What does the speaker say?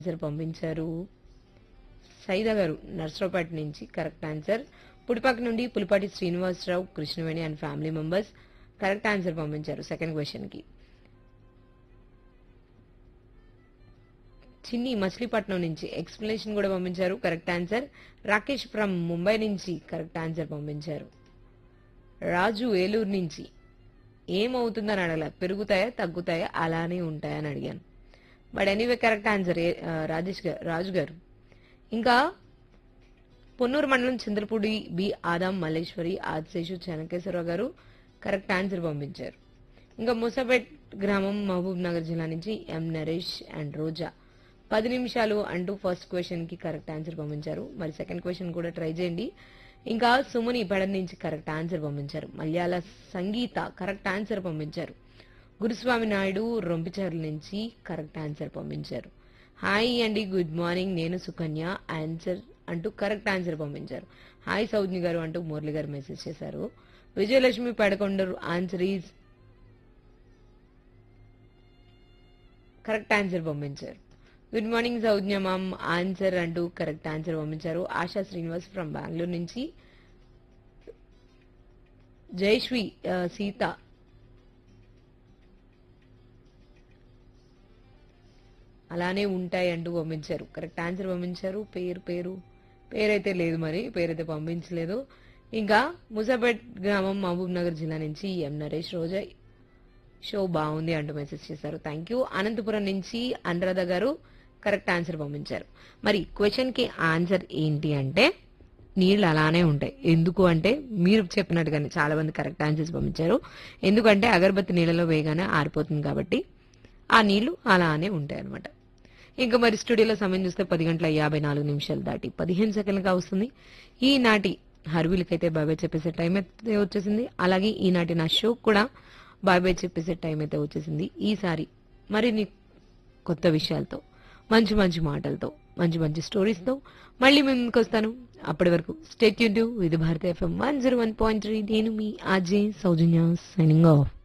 answer పంపించారు సైదా గారు నర్సరావుపేట నుంచి కరెక్ట్ ఆన్సర్ పుడిపాక నుండి Pulipati Srinivasarao Krishnaveni and family members correct answer పంపించారు సెకండ్ క్వశ్చన్ కి చిన్ని మచిలీపట్నం నుంచి ఎక్స్ప్లెనేషన్ కూడా పంపించారు correct answer Rakesh from Mumbai నుంచి కరెక్ట్ ఆన్సర్ పంపించారు రాజు ఏలూరు నుంచి ఏమవుతుందని అడగల పెరుగుతాయా తగ్గుతాయా అలానే ఉంటాయని అడిగాను but anyway correct answer Rajesh గారు రాజు గారు ఇంకా పొన్నూరు మండలం చంద్రపూడి బి ఆదాం మల్లేశ్వరి ఆదిశేషు చెనకేశ్వరరావు గారు కరెక్ట్ ఆన్సర్ పంపించారు ఇంకా ముసాపేట్ గ్రామం మహబూబ్ నగర్ జిల్లా నుంచి ఎం నరేష్ అండ్ రోజా పది నిమిషాలు అంటూ ఫస్ట్ క్వశ్చన్ కి కరెక్ట్ ఆన్సర్ పంపించారు మరి సెకండ్ క్వశ్చన్ కూడా ట్రై చేయండి ఇంకా సుమని పడ నుంచి కరెక్ట్ ఆన్సర్ పంపించారు మలయాళ సంగీత కరెక్ట్ ఆన్సర్ పంపించారు గురుస్వామి నాయుడు రొంపిచర్ల నుంచి కరెక్ట్ ఆన్సర్ పంపించారు హాయ్ అండి గుడ్ మార్నింగ్ నేను సుకన్య ఆన్సర్ అంటూ కరెక్ట్ ఆన్సర్ పంపించారు హాయ్ సౌజ్ఞి గారు అంటూ మురళి గారు మెసేజ్ చేశారు విజయలక్ష్మి పడకొండరు ఆన్సర్ ఈజ్ కరెక్ట్ ఆన్సర్ పంపించారు good morning Saujna ma'am answer అంటూ కరెక్ట్ ఆన్సర్ పంపించారు ఆశా శ్రీనివాస్ ఫ్రమ్ బెంగళూరు నుంచి జయశ్రీ ఆ, సీత అలానే ఉంటాయి అంటూ పంపించారు కరెక్ట్ ఆన్సర్ పంపించారు పేరు పేరు పేరైతే లేదు మరి పేరైతే పంపించలేదు ఇంకా ముసాపేట్ గ్రామం మహబూబ్ నగర్ జిల్లా నుంచి ఎం నరేష్ రోజా షో బాగుంది అంటూ మెసేజ్ చేశారు థ్యాంక్ యూ అనంతపురం నుంచి అనురాధ గారు కరెక్ట్ ఆన్సర్ పంపించారు మరి క్వశ్చన్ కి ఆన్సర్ ఏంటి అంటే నీళ్ళు అలానే ఉంటాయి ఎందుకు అంటే మీరు చెప్పినట్టుగానే చాలా మంది కరెక్ట్ ఆన్సర్స్ పంపించారు ఎందుకంటే అగరబత్తి నీళ్ళలో వేయగానే ఆరిపోతుంది కాబట్టి ఆ నీళ్లు అలానే ఉంటాయి అనమాట ఇంకా మరి స్టూడియోలో సమయం చూస్తే పది గంటల యాభై నాలుగు నిమిషాలు దాటి పదిహేను సెకండ్లుగా వస్తుంది ఈనాటి హర్వీలకైతే బాబాయ్ చెప్పేసే టైం అయితే వచ్చేసింది అలాగే ఈనాటి నా షో కూడా బాబాయ్ చెప్పేసే టైం అయితే వచ్చేసింది ఈసారి మరిన్ని కొత్త విషయాలతో మంచి మంచి మాటలతో మంచి మంచి స్టోరీస్తో మళ్ళీ మేము ముందుకు వస్తాను అప్పటి వరకు స్టేట్ యూట్యూబ్ ఇది Bharata FM one zero one point three నేను మీ ఆజే సౌజన్య సైనింగ్ ఆఫ్